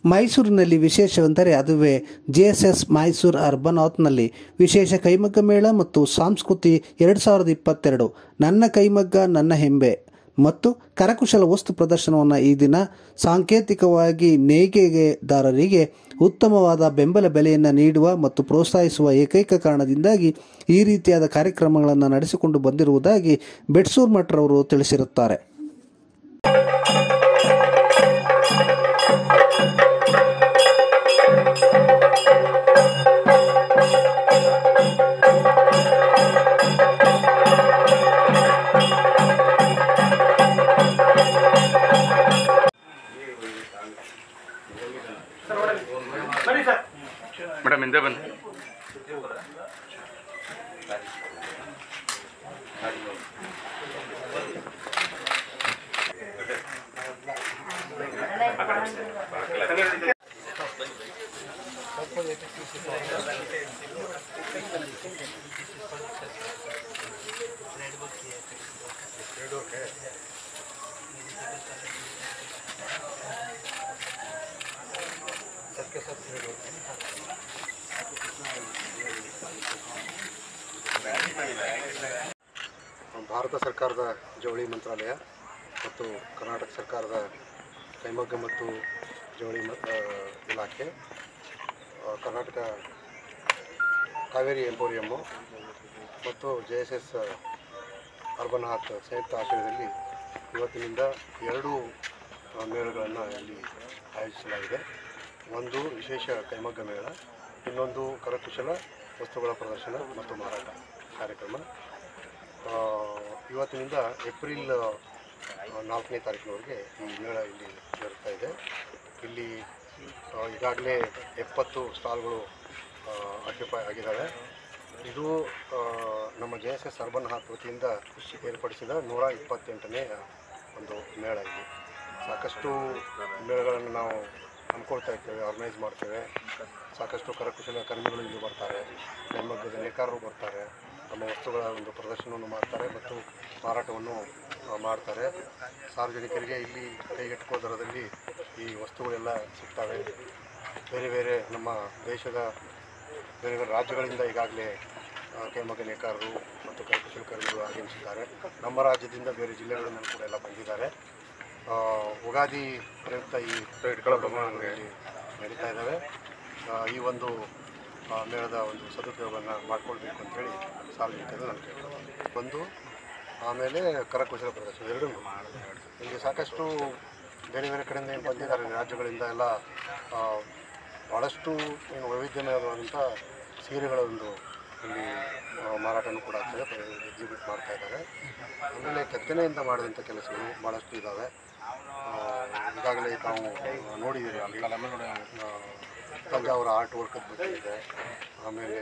ಮೈಸೂರಿನಲ್ಲಿ ವಿಶೇಷವೆಂದರೆ ಅದುವೇ J S S Mysuru urban ಔತ್ನಲ್ಲಿ ವಿಶೇಷ ಕೈಮಗ್ಗ ಮೇಳ ಮತ್ತು ಸಂಸ್ಕೃತಿ ಎರಡು ಸಾವಿರದ ಇಪ್ಪತ್ತೆರಡು ನನ್ನ ಕೈಮಗ್ಗ ನನ್ನ ಹೆಂಬೆ ಮತ್ತು ಕರಕುಶಲ ವಸ್ತು ಪ್ರದರ್ಶನವನ್ನು ಈ ದಿನ ಸಾಂಕೇತಿಕವಾಗಿ ನೇಯ್ಗೆದಾರರಿಗೆ ಉತ್ತಮವಾದ ಬೆಂಬಲ ಬೆಲೆಯನ್ನು ನೀಡುವ ಮತ್ತು ಪ್ರೋತ್ಸಾಹಿಸುವ ಏಕೈಕ ಕಾರಣದಿಂದಾಗಿ ಈ ರೀತಿಯಾದ ಕಾರ್ಯಕ್ರಮಗಳನ್ನು ನಡೆಸಿಕೊಂಡು ಬಂದಿರುವುದಾಗಿ ಬೆಟ್ಸೂರ್ ಮಠರವರು ತಿಳಿಸಿರುತ್ತಾರೆ ಮೇಡಮ್ ಹಿಂದೆ ಬನ್ನಿ ಭಾರತ ಸರ್ಕಾರದ ಜವಳಿ ಮಂತ್ರಾಲಯ ಮತ್ತು ಕರ್ನಾಟಕ ಸರ್ಕಾರದ ಕೈಮಗ್ಗ ಮತ್ತು ಜವಳಿ ಮ ಆ, ಇಲಾಖೆ ಆ, ಕರ್ನಾಟಕ ಕಾವೇರಿ ಎಂಪೋರಿಯಮ್ಮು ಮತ್ತು J S S urban Haat ಸಂಯುಕ್ತ ಆಶ್ರಯದಲ್ಲಿ ಇವತ್ತಿನಿಂದ ಎರಡು ಆ, ಮೇಳಗಳನ್ನು ಇಲ್ಲಿ ಆಯೋಜಿಸಲಾಗಿದೆ ಒಂದು ವಿಶೇಷ ಕೈಮಗ್ಗ ಮೇಳ ಇನ್ನೊಂದು ಕರಕುಶಲ ವಸ್ತುಗಳ ಪ್ರದರ್ಶನ ಮತ್ತು ಮಾರಾಟ ಕಾರ್ಯಕ್ರಮ ಆ, ಇವತ್ತಿನಿಂದ ಏಪ್ರಿಲ್ ಆ, ನಾಲ್ಕನೇ ತಾರೀಕಿನವರೆಗೆ ಈ ಮೇಳ ಇಲ್ಲಿ ಜರುಗ್ತಾ ಇದೆ ಇಲ್ಲಿ ಆ, ಈಗಾಗಲೇ ಎಪ್ಪತ್ತು ಸ್ಟಾಲ್ಗಳು ಆಕ್ಯುಪೈ ಆಗಿದ್ದಾವೆ ಇದು ಆ, ನಮ್ಮ J S S urban Haat ವತಿಯಿಂದ ಏರ್ಪಡಿಸಿದ ನೂರ ಇಪ್ಪತ್ತೆಂಟನೇ ಒಂದು ಮೇಳ ಇಲ್ಲಿ ಸಾಕಷ್ಟು ಮೇಳಗಳನ್ನು ನಾವು ಹಮ್ಮಿಕೊಳ್ತಾ ಇರ್ತೇವೆ ಆರ್ಗನೈಸ್ ಮಾಡ್ತೇವೆ ಸಾಕಷ್ಟು ಕರಕುಶಲ ಕರ್ಮಿಗಳು ಇಲ್ಲಿ ಬರ್ತಾರೆ ಕೈಮಗ್ಗದ ನೇಕಾರರು ಬರ್ತಾರೆ ತಮ್ಮ ವಸ್ತುಗಳ ಒಂದು ಪ್ರದರ್ಶನವನ್ನು ಮಾಡ್ತಾರೆ ಮತ್ತು ಮಾರಾಟವನ್ನು ಆ, ಮಾಡ್ತಾರೆ ಸಾರ್ವಜನಿಕರಿಗೆ ಇಲ್ಲಿ ಕೈಗೆಟುಕುವ ದರದಲ್ಲಿ ಈ ವಸ್ತುಗಳೆಲ್ಲ ಸಿಗ್ತವೆ ಬೇರೆ ಬೇರೆ ನಮ್ಮ ದೇಶದ ಬೇರೆ ಬೇರೆ ರಾಜ್ಯಗಳಿಂದ ಈಗಾಗಲೇ ಆ, ಕೈಮಗ್ಗ ನೇಕಾರರು ಮತ್ತು ಕರಕುಶಲ ಕರ್ಮಿಗಳು ಆಗಮಿಸಿದ್ದಾರೆ ನಮ್ಮ ರಾಜ್ಯದಿಂದ ಬೇರೆ ಜಿಲ್ಲೆಗಳಿಂದ ಕೂಡ ಎಲ್ಲ ಬಂದಿದ್ದಾರೆ ಆ, ಉಗಾದಿ ಪ್ರಯುಕ್ತ ಈ ರೇಟ್ಗಳ ಪ್ರಮಾಣಗಳಲ್ಲಿ ನಡೀತಾ ಇದ್ದಾವೆ ಆ, ಈ ಒಂದು ಆ, ಮೇಳದ ಒಂದು ಸದುಪಯೋಗವನ್ನು ಮಾಡ್ಕೊಳ್ಬೇಕು ಅಂತೇಳಿ ಸಾರ್ವಜನಿಕರು ನಾನು ಕೇಳ್ತೀನಿ ಒಂದು ಆಮೇಲೆ ಕರಕುಶಲ ಪ್ರದರ್ಶನ ಎರಡೂ ಇಲ್ಲಿ ಸಾಕಷ್ಟು ಬೇರೆ ಬೇರೆ ಕಡೆಯಿಂದ ಏನು ಬಂದಿದ್ದಾರೆ ರಾಜ್ಯಗಳಿಂದ ಎಲ್ಲ ಆ, ಭಾಳಷ್ಟು ಏನು ವೈವಿಧ್ಯಮಯವಾದಂಥ ಸೀರೆಗಳ ಒಂದು ಇಲ್ಲಿ ಆ, ಮಾರಾಟನೂ ಕೂಡ ಆಗ್ತದೆ ಎಕ್ಸಿಬಿಟ್ ಮಾಡ್ತಾ ಇದ್ದಾರೆ ಆಮೇಲೆ ಕೆತ್ತನೆಯಿಂದ ಮಾಡಿದಂಥ ಕೆಲಸಗಳು ಭಾಳಷ್ಟು ಇದ್ದಾವೆ ಆ, ಈಗಾಗಲೇ ತಾವು ಆ, ನೋಡಿದ್ದೀರಿ ಅಲ್ಲಿ ಆ, ತಂಜಾವೂರ ಆರ್ಟ್ ವರ್ಕ್ ಬಗ್ಗೆ ಇದೆ ಆಮೇಲೆ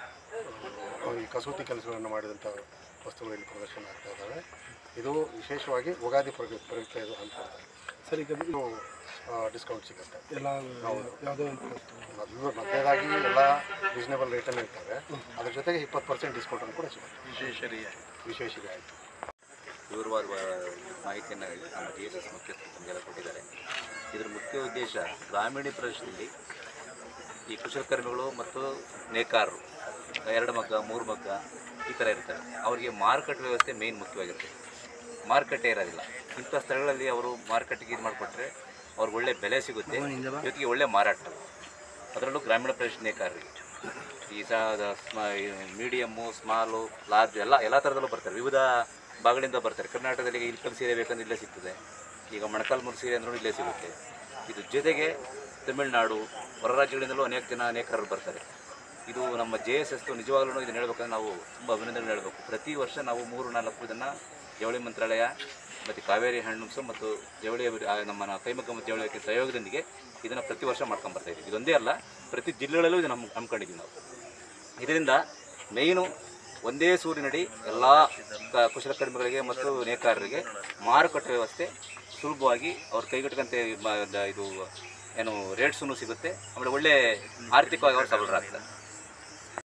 ಆ, ಈ ಕಸೂತಿ ಕೆಲಸಗಳನ್ನು ಮಾಡಿದಂಥ ವಸ್ತುಗಳು ಇಲ್ಲಿ ಪ್ರದರ್ಶನ ಆಗ್ತಾ ಇದ್ದಾವೆ ಇದು ವಿಶೇಷವಾಗಿ ಉಗಾದಿ ಪ್ರಯುಕ್ತ ಪ್ರಯುಕ್ತ ಇದು ಅಂತ ಹೇಳ್ತಾರೆ ಸರ್ ಈಗ ಇದು ಡಿಸ್ಕೌಂಟ್ ಸಿಗುತ್ತೆ ಎಲ್ಲ ಹೌದು. ಯಾವುದೋ ಒಂದು ಮೊದಲು ಮೊದಲೇದಾಗಿ ಎಲ್ಲ ರೀಸನೇಬಲ್ ರೇಟಲ್ಲಿ ಇರ್ತವೆ ಅದ್ರ ಜೊತೆಗೆ ಇಪ್ಪತ್ತು ಪರ್ಸೆಂಟ್ ಡಿಸ್ಕೌಂಟನ್ನು ಕೂಡ ಸಿಗುತ್ತೆ ವಿಶೇಷ ವಿಶೇಷ ರಿಯಾಯಿತಿ ವಿವರವಾದ ಮಾಹಿತಿಯನ್ನು ನಮ್ಮ ಡಿ ಎಸ್ ಎಸ್ ಮುಖ್ಯಸ್ಥರು ತಮಗೆಲ್ಲ ಕೊಟ್ಟಿದ್ದಾರೆ ಇದರ ಮುಖ್ಯ ಉದ್ದೇಶ ಗ್ರಾಮೀಣ ಪ್ರದೇಶದಲ್ಲಿ ಈ ಕುಶಲಕರ್ಮಿಗಳು ಮತ್ತು ನೇಕಾರರು ಎರಡು ಮಗ್ಗ ಮೂರು ಮಗ್ಗ ಈ ಥರ ಇರ್ತಾರೆ ಅವರಿಗೆ ಮಾರುಕಟ್ಟೆ ವ್ಯವಸ್ಥೆ ಮೇಯ್ನ್ ಮುಖ್ಯವಾಗಿರುತ್ತೆ ಮಾರುಕಟ್ಟೆ ಇರೋದಿಲ್ಲ ಇಂಥ ಸ್ಥಳಗಳಲ್ಲಿ ಅವರು ಮಾರುಕಟ್ಟೆಗೆ ಇದು ಮಾಡಿಕೊಟ್ರೆ ಅವ್ರಿಗೆ ಒಳ್ಳೆ ಬೆಲೆ ಸಿಗುತ್ತೆ ಜೊತೆಗೆ ಒಳ್ಳೆ ಮಾರಾಟ ಅದರಲ್ಲೂ ಗ್ರಾಮೀಣ ಪ್ರದೇಶ ನೇಕಾರರಿಗೆ ಈ ಸಹ ಮೀಡಿಯಮ್ಮು ಸ್ಮಾಲು ಲಾರ್ಜ್ ಎಲ್ಲ ಎಲ್ಲ ಥರದಲ್ಲೂ ಬರ್ತಾರೆ ವಿವಿಧ ಭಾಗಗಳಿಂದ ಬರ್ತಾರೆ ಕರ್ನಾಟಕದಲ್ಲಿ ಇಲ್ಕಲ್ ಸೀರೆ ಬೇಕಂದ್ರೆ ಇಲ್ಲೇ ಸಿಗ್ತದೆ ಈಗ ಮೊಣಕಾಲ್ಮೂರು ಸೀರೆ ಅಂದ್ರೂ ಇಲ್ಲೇ ಸಿಗುತ್ತೆ ಇದು ಜೊತೆಗೆ ತಮಿಳುನಾಡು ಹೊರ ರಾಜ್ಯಗಳಿಂದಲೂ ಅನೇಕ ಜನ ಅನೇಕರು ಬರ್ತಾರೆ ಇದು ನಮ್ಮ ಜೆ ಎಸ್ ಎಸ್ ನಿಜವಾಗ್ಲೂ ಇದನ್ನು ಹೇಳ್ಬೇಕಂದ್ರೆ ನಾವು ತುಂಬ ಅಭಿನಂದನೆ ಹೇಳಬೇಕು ಪ್ರತಿ ವರ್ಷ ನಾವು ಮೂರು ನಾಲ್ಕು ಇದನ್ನು ಜವಳಿ ಮಂತ್ರಾಲಯ ಮತ್ತು ಕಾವೇರಿ ಹ್ಯಾಂಡ್ಲೂಮ್ಸು ಮತ್ತು ಜವಳಿ ಅಭಿ- ಆ, ನಮ್ಮ ಕೈಮಗ್ಗ ಮತ್ತು ಜವಳಿ ಇಲಾಖೆ ಸಹಯೋಗದೊಂದಿಗೆ ಇದನ್ನು ಪ್ರತಿ ವರ್ಷ ಮಾಡ್ಕೊಂಡು ಬರ್ತಾ ಇದ್ದೀವಿ ಇದೊಂದೇ ಅಲ್ಲ ಪ್ರತಿ ಜಿಲ್ಲೆಗಳಲ್ಲೂ ಇದನ್ನು ಹಮ್ ಹಮ್ಮಿಕೊಂಡಿದ್ದೀವಿ ನಾವು ಇದರಿಂದ ಮೇಯ್ನು ಒಂದೇ ಸೂರಿನಡಿ ಎಲ್ಲ ಕ- ಕುಶಲಕರ್ಮಿಗಳಿಗೆ ಮತ್ತು ನೇಕಾರರಿಗೆ ಮಾರುಕಟ್ಟೆ ವ್ಯವಸ್ಥೆ ಸುಲಭವಾಗಿ ಅವ್ರ ಕೈಗೆಟಕಂತೆ ಮ- ದ- ಇದು ಏನು ರೇಟ್ಸೂ ಸಿಗುತ್ತೆ ಆಮೇಲೆ ಒಳ್ಳೆ ಆರ್ಥಿಕವಾಗಿ ಅವರು ಸಬಲರಾಗ್ತಾರೆ